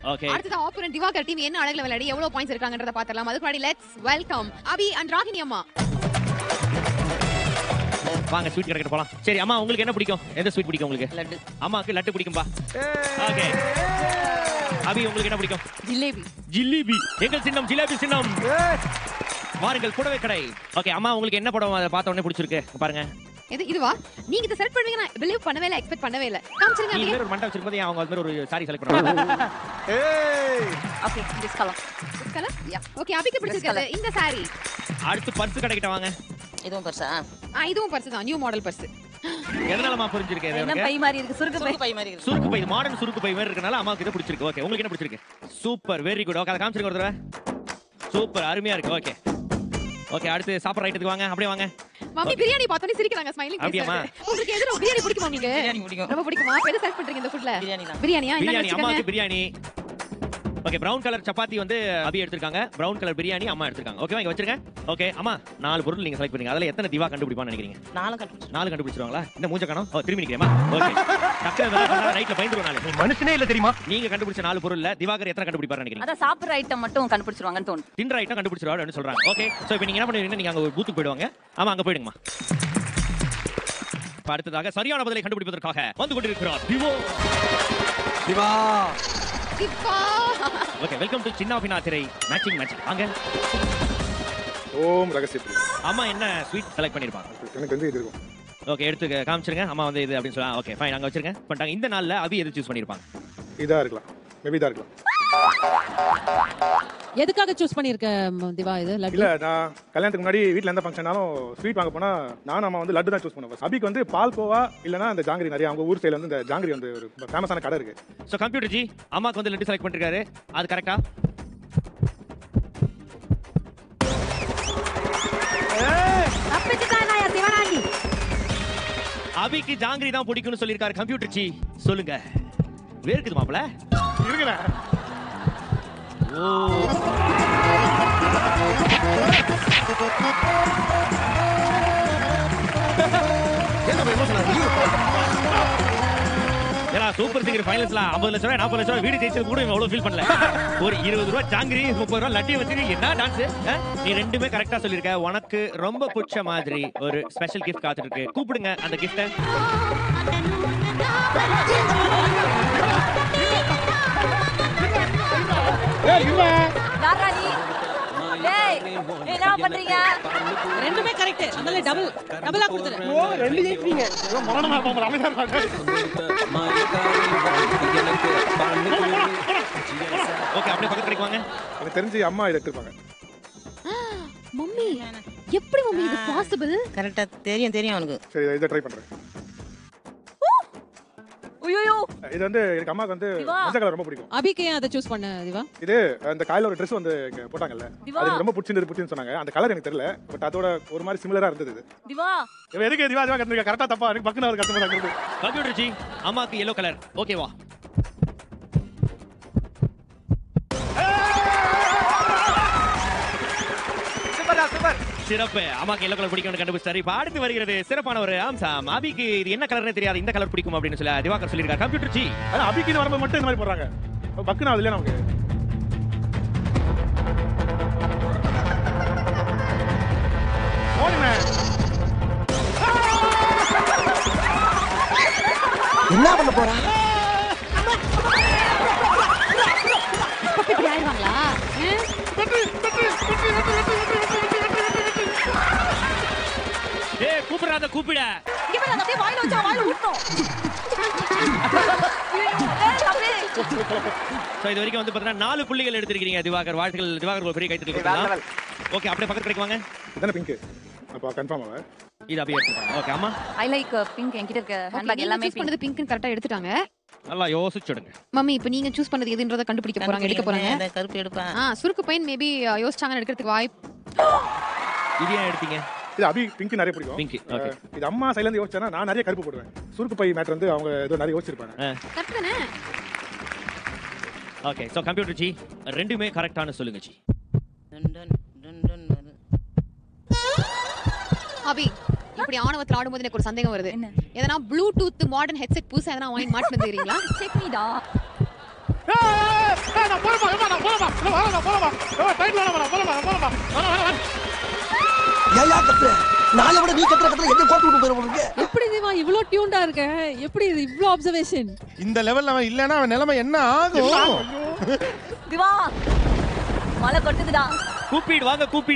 Okay அடுத்தது opponent Diwakar team என்ன அழகுல விளையாடி எவ்வளவு பாயிண்ட்ஸ் இருக்காங்கன்றத பார்த்தலாம் அதுக்கு முன்னாடி let's welcome Abhi and Ragini அம்மா வாங்க ஸ்வீட் கடைக்கு போலாம் சரி அம்மா உங்களுக்கு என்ன பிடிக்கும் எந்த ஸ்வீட் பிடிக்கும் உங்களுக்கு லட்டு அம்மாக்கு லட்டு பிடிக்கும்பா ஓகே அபி உங்களுக்கு என்ன பிடிக்கும் ஜிலேபி ஜிலேபி எங்கள் சின்னம் ஜிலேபி சின்னம் வாருங்கள் புடவை கடை ஓகே அம்மா உங்களுக்கு என்ன படம் அதை பார்த்த உடனே பிடிச்சிருக்கு பாருங்க இது இதுவா நீங்க இதை செலக்ட் பண்ணுவீங்க நான் பிலீவ் பண்ணவே இல்லை எக்ஸ்பெக்ட் பண்ணவே இல்லை காமிச்சிருங்க நீங்க அப்படியே வேற ஒரு மண்டை வச்சிருக்கும் போது அவங்க அது மாதிரி ஒரு சாரி செலக்ட் பண்ணுவாங்க okay this colour colour ya okay அபிக்கு பிடிச்சிருக்காது இந்த சாரி அடுத்து பர்ஸ் கடைக்கிட்ட வாங்க இதுவும் பெருசா ஆ இதுவும் பர்ஸ் தான் நியூ மாடல் பர்ஸ் எதனாலமா புரிஞ்சிருக்கு இது என்ன உனக்கு? பை மாதிரி இருக்கு சுருக்கு பை பை மாதிரி இருக்கு சுருக்கு பை மாடர்ன் சுருக்கு பை மாதிரி இருக்கனால அம்மாவுக்கு இது பிடிச்சிருக்கு ஓகே உங்களுக்கு என்ன பிடிச்சிருக்கு சூப்பர் வெரி குட் ஓகே அதை காமிச்சிருங்க ஒரு தடவை சூப்பர் அருமையா இருக்கு ஓகே ஓகே அடுத்து சாப்பிட்ற ஐட்டத்துக்கு வாங்க அப்படியே வாங்க மம்மி பிரியாணி பார்த்தோன்னே சிரிக்கிறாங்க ஸ்மைலிங் அப்படியாம்மா? உங்களுக்கு எது ரொம்ப பிரியாணி பிடிக்குமா நீங்க பிரியாணி பிடிக்கும் ரொம்ப பிடிக்குமா அப்ப எது செலக்ட் பண்றீங்க இந்த ஃபுட்ல பிரியாணி தான் பிரியாணியா என்ன பிரியாணி வச்சுக்கோங்க அம்மாவுக்கு biryani okay brown colour chapati வந்து அபி எடுத்திருக்காங்க பிரவுன் கலர் பிரியாணி அம்மா எடுத்திருக்காங்க ஓகேவா இங்க வச்சிருங்க ஓகே அம்மா நாலு பொருள் நீங்க செலக்ட் பண்ணீங்க அதுல எத்தனை திவா கண்டுபிடிப்பான்னு நினைக்கிறீங்க நானும் கண்டுபிடிச்சிருக்கேன் நாலு கண்டுபிடிச்சிருவாங்களா இந்த மூஞ்ச காணோம் ஓ திரும்பி நிக்கிறேமா ஓகே டக்கு நைட்ல பயந்துருவோம் நாலு மனுஷனே இல்ல தெரியுமா நீங்க கண்டுபிடிச்ச நாலு பொருள்ல திவாகர் எத்தனை கண்டுபிடிப்பாரு நினைக்கிறீங்க அதான் சாப்பிடுற ஐட்டம் மட்டும் கண்டுபிடிச்சிருவாங்கன்னு தோணுது தின்ற ஐட்டம் கண்டுபிடிச்சிருவாரு சொல்றாங்க ஓகே சோ இப்போ நீங்க என்ன பண்ணுவீங்க நீங்க அங்க ஒரு பூத்துக்கு போயிடுவாங்க ஆமா அங்க போயிடுங்கம்மா இப்ப அடுத்ததாக சரியான பதிலை கண்டுபிடிப்பதற்காக வந்து கொண்டிருக்கிறார் திவோ சிவா இப்பா ஓகே வெல்கம் டு சின்ன பினா திரை மேட்சிங் மேட்சிங் வாங்க ஓம் ரகசிய பிரிவு. அம்மா என்ன ஸ்வீட் செலக்ட் பண்ணிருப்பாங்க எனக்கு வந்து இது இருக்கும் ஓகே எடுத்து காமிச்சிருங்க அம்மா வந்து இது அப்படின்னு சொல்லலாம் ஓகே ஃபைன் அங்க வச்சிருங்க பண்ணிட்டாங்க இந்த நாள்ல அபி எது சூஸ் பண்ணிருப்பாங்க இதா இருக்கலாம் மேபி இதா இருக்கலாம் எதுக்காக சூஸ் பண்ணிருக்க ம், திவா இது லட்டு இல்ல நான் கல்யாணத்துக்கு முன்னாடி வீட்ல எந்த ஃபங்க்ஷனாலும் ஸ்வீட் வாங்க போனா நானும் அம்மா வந்து லட்டு தான் சூஸ் பண்ணுவேன் அபிக்கு வந்து பால் கோவா இல்லனா அந்த ஜாங்கிரி நிறைய அவங்க ஊர் சைடுல வந்து இந்த ஜாங்கிரி வந்து ஒரு ஃபேமஸான கடை இருக்கு ஸோ கம்ப்யூட்டர் ஜி அம்மாக்கு வந்து லட்டு செலக்ட் பண்ணிருக்காரு அது கரெக்டா அபிக்கு ஜாங்கிரி தான் பிடிக்கும்னு சொல்லியிருக்காரு கம்ப்யூட்டர் ஜி சொல்லுங்க வேர்க்குது மாப்பிள இருக்குல்ல ஓ ஏன்னா சூப்பர் சிங்கர் ஃபைனல்ஸ்ல 50 லட்சம் ரூபாய் 40 லட்சம் ரூபாய் வீடு ஜெயிச்சது கூட இவன் அவ்வளவு ஃபீல் பண்ணல ஒரு 20 ரூபாய் ஜாங்கிரி 30 ரூபாய் லட்டி வச்சு என்ன டான்ஸ் நீ ரெண்டுமே கரெக்டா சொல்லிருக்க உனக்கு ரொம்ப பிடிச்ச மாதிரி ஒரு ஸ்பெஷல் கிஃப்ட் காத்துட்டு இருக்கு கூப்பிடுங்க அந்த கிஃப்ட்டை யாரா நீ டேய் என்ன பண்றீங்க ரெண்டுமே கரெக்ட் அதனால டபுள் டபுளா கொடுத்துரு ரெண்டு ஜெயிக்கிறீங்க மரணமா இருப்பாங்க அமைதியா இருப்பாங்க ஓகே அப்படியே பக்கத்து கடைக்கு வாங்க எனக்கு தெரிஞ்சு அம்மா இதை எடுத்துருப்பாங்க மம்மி எப்படி மம்மி இது பாசிபிள் கரெக்டா தெரியும் தெரியும் அவனுக்கு சரி இதை ட்ரை பண்றேன் ஐயோ இது வந்து எனக்கு அம்மாக்கு வந்து திவா. மஞ்சள் கலர் ரொம்ப பிடிக்கும் அபிக்கு ஏன் அதை சூஸ் பண்ண திவா இது அந்த காலையில ஒரு ட்ரெஸ் வந்து இங்க போட்டாங்கல்ல திவா. அது எனக்கு ரொம்ப பிடிச்சிருந்தது பிடிச்சிருந்து சொன்னாங்க அந்த கலர் எனக்கு தெரியல பட் அதோட ஒரு மாதிரி சிமிலரா இருந்தது இது திவா இவன் எதுக்கு திவா திவா கத்துருக்க கரெக்டா தப்பா எனக்கு பக்குன்னு அவர் கத்துறாங்க கம்ப்யூட்டர் ஜி அம்மாக்கு எல்லோ கலர் ஓகேவா சூப்பரா சூப்பர் சிறப்பு அம்மாக்கு எல்லோ கலர் பிடிக்கும்னு கண்டுபிடிச்சாரு இப்ப அடுத்து வருகிறது சிறப்பான ஒரு அம்சம் அபிக்கு இது என்ன கலர்னே தெரியாது இந்த கலர் பிடிக்கும் அப்படின்னு சொல்லி திவாகர் சொல்லியிருக்காரு கம்ப்யூட்டர் ஜி ஆனா அபிக்கின்னு வரும்போது மட்டும் இந்த மாதிரி போடுறாங்க பக்குன்னு ஆகுது இல்லையா நமக்கு ஓடுமே என்ன பண்ண போறா இப்படி ஆயிடுவாங்களா ஏ கூப்பிடாத கூப்பிட இங்க பாரு அதை அப்படியே வாயில வச்சா வாயில ஊட்டணும் ஏய் தம்பி சோ இது வரைக்கும் வந்து பாத்தீங்கன்னா நாலு புள்ளிகள் எடுத்திருக்கீங்க திவாகர் வாழ்த்துக்கள் திவாகர் ஒரு பெரிய கைத்தறி கொடுக்கலாம் ஓகே அப்படியே பக்கத்து கடைக்கு வாங்க இதானே பிங்க் அப்போ கன்ஃபார்ம் ஆவ இது அப்படியே எடுத்துக்கலாம் ஓகே அம்மா ஐ லைக் பிங்க் என்கிட்ட இருக்க ஹேண்ட்பேக் எல்லாமே எல்லாமே சூஸ் பண்ணது பிங்க் கரெக்டா எடுத்துட்டாங்க நல்லா யோசிச்சுடுங்க மம்மி இப்போ நீங்க சூஸ் பண்ணது எதுன்றத கண்டுபிடிக்க போறாங்க எடுக்க போறாங்க அந்த கருப்பு எடுப்பேன் ஆ சுருக்கு பையன் மேபி யோசிச்சாங்கன்னு எடுக்கிறதுக்கு வாய்ப்பு இது ஏன் எடுத்தீங்க இது அபி பிங்க் நிறைய பிடிக்கும் Pink, okay. அஹ், இது அம்மா சைடுல இருந்து யோசிச்சேன்னா நான் நிறைய கருப்பு போடுவேன் சுருக்கு பை மேட்டர் வந்து அவங்க ஏதோ நிறைய யோசிச்சிருப்பாங்க கரெக்ட் தானே ஓகே சோ கம்ப்யூட்டர் ஜி ரெண்டுமே கரெக்டான சொல்லுங்க ji done done done done வரு. அபி இப்படி ஆணவத்துல ஆடும்போது எனக்கு ஒரு சந்தேகம் வருது என்ன? எதனா ப்ளூடூத் மாடர்ன் ஹெட்செட் புதுசா எதனா வாங்கி மாட்டி வந்துக்கிறீங்களா செக் மீடா ஏய், வாடா போலாமா டைட் வாடா போலாமா போலாமா வாடா வாடா வாடா ஏயா கத்துற நாளை விட நீ கத்துற கத்துற எங்க கோட்டு விட்டு போயிருவோம் எப்படி திவா இவ்ளோ டியூன்டா இருக்க எப்படி இது இவ்ளோ அப்சர்வேஷன் இந்த லெவல்ல அவன் இல்லனா அவன் நிலைமை என்ன ஆகும் திவா மழை கொட்டுதுடா கூப்பிடு வாங்க கூப்பிடு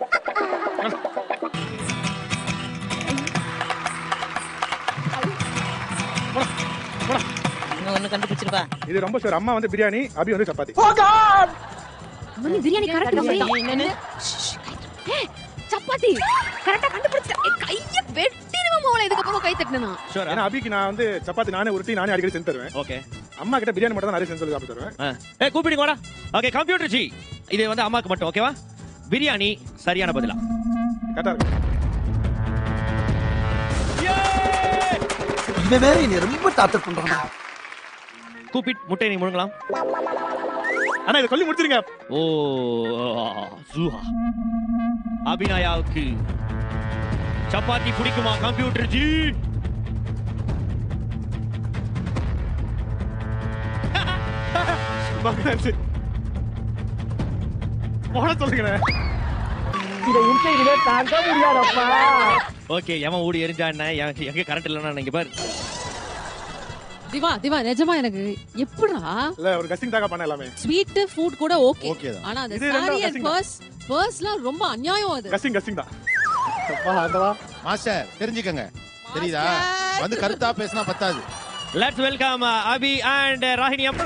இன்னும் ஒண்ணு கண்டுபிடிச்சிருப்பா இது ரொம்ப ஷூர் அம்மா வந்து பிரியாணி அபி வந்து சப்பாத்தி மம்மி பிரியாணி கரெக்ட் என்னன்னு சப்பாத்தி கரெக்டா கண்டுபிடிச்சிட்டேன் கைய வெட்டிடுவோம் மோள இதுக்கு அப்புறம் கை தட்டினா ஷூரா ஏன்னா அபிக்கு நான் வந்து சப்பாத்தி நானே உருட்டி நானே அடிக்கடி செஞ்சு தருவேன் ஓகே அம்மா கிட்ட பிரியாணி மட்டும் தான் நிறைய செஞ்சு சொல்லி சாப்பிட்டு தருவேன் ஏ கூப்பிடுங்க வாடா ஓகே கம்ப்யூட்டர் ஜி இது வந்து அம்மாக்கு மட்டும் ஓகேவா பிரியாணி சரியான பதிலா கரெக்டா இருக்கு இவன் வேற என்னை ரொம்ப டார்ச்சர் பண்றான் கூப்பிட் முட்டை நீ முழுங்கலாம் ஆனா இதை சொல்லி முடிச்சிருங்க ஓ ஜூஹா அபிநயாவுக்கு சப்பாத்தி பிடிக்குமா கம்ப்யூட்டர் ஜி மகிழ்ச்சி. போட சொல்லுங்க ஓகே எவன் ஓடி எரிஞ்சா என்ன எவன் எங்க கரண்ட் இல்லைன்னா இங்க பாரு திவா திவா நிஜமா எனக்கு எப்படிடா இல்ல ஒரு கசிங் தாக்கா பண்ண எல்லாமே ஸ்வீட் ஃபுட் கூட ஓகே Okay தான். ஆனா அந்த இது ரெண்டும் சாரி அண்ட் கசிங்க. பர்ஸ் பர்ஸ்லாம் ரொம்ப அநியாயம் அது கசிங் கசிங் தான் அப்பா, ஆண்டவா. மாஸ்டர் தெரிஞ்சுக்கங்க தெரியுதா வந்து கருத்தா பேசினா பத்தாது லெட்ஸ் வெல்கம் அபி அண்ட் ராகினியம்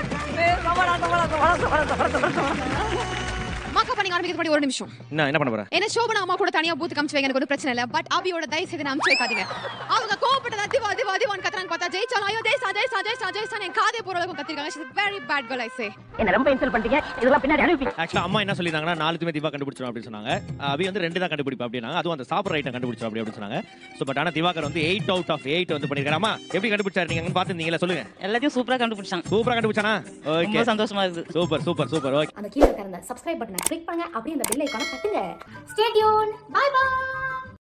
மாக்கா பண்ணி ஆரம்பிக்கிறது முன்னாடி ஒரு நிமிஷம் என்ன என்ன பண்ண போற என்ன சோபனா அம்மா கூட தனியா பூத்து காமிச்சு வைங்க எனக்கு ஒரு பிரச்சனை இல்ல பட் அபியோட தயவு செய்து நான் அமுச்சு வைக்காதீங்க அவங்க கோவப்பட்டதா திவா திவா திவான் கத்துறான்னு பார்த்தா ஜெயிச்சாலும் ஐயோ ஜெய்சா ஜெய்சா ஜெய்சா ஜெய்சா என் காதே போற அளவுக்கு கத்திருக்காங்க she's very bad girl I say ஆக்சுவலா அம்மா என்ன சொல்லிருந்தாங்கன்னா நாலுத்துமே திவா கண்டுபிடிச்சிரும் அப்படின்னு சொன்னாங்க அபி வந்து ரெண்டு தான் கண்டுபிடிப்பா அப்படின்னாங்க அதுவும் அந்த சாப்பிட்ற ஐட்டம் கண்டுபிடிச்சோம் அப்படி அப்படின்னு சொன்னாங்க ஸோ பட் ஆனா திவாகர் வந்து எயிட் அவுட் ஆஃப் எயிட் வந்து பண்ணிருக்காரு அம்மா எப்படி கண்டுபிடிச்சாரு நீங்க பார்த்துருந்தீங்களா சொல்லுங்க எல்லாத்தையும் சூப்பரா கண்டுபிடிச்சான் சூப்பரா கண்டுபிடிச்சானா ஓகே ரொம்ப சந்தோஷமா இருக்குது சூப்பர் சூப்பர் சூப்பர் ஓகே அந்த கீழே இருக்கிற அந்த சப்ஸ்கிரைப் பட்டனை கிளிக் பண்ணுங்க அப்படியே அந்த பெல் ஐக்கானை தட்டுங்க ஸ்டே டியூன் பை பை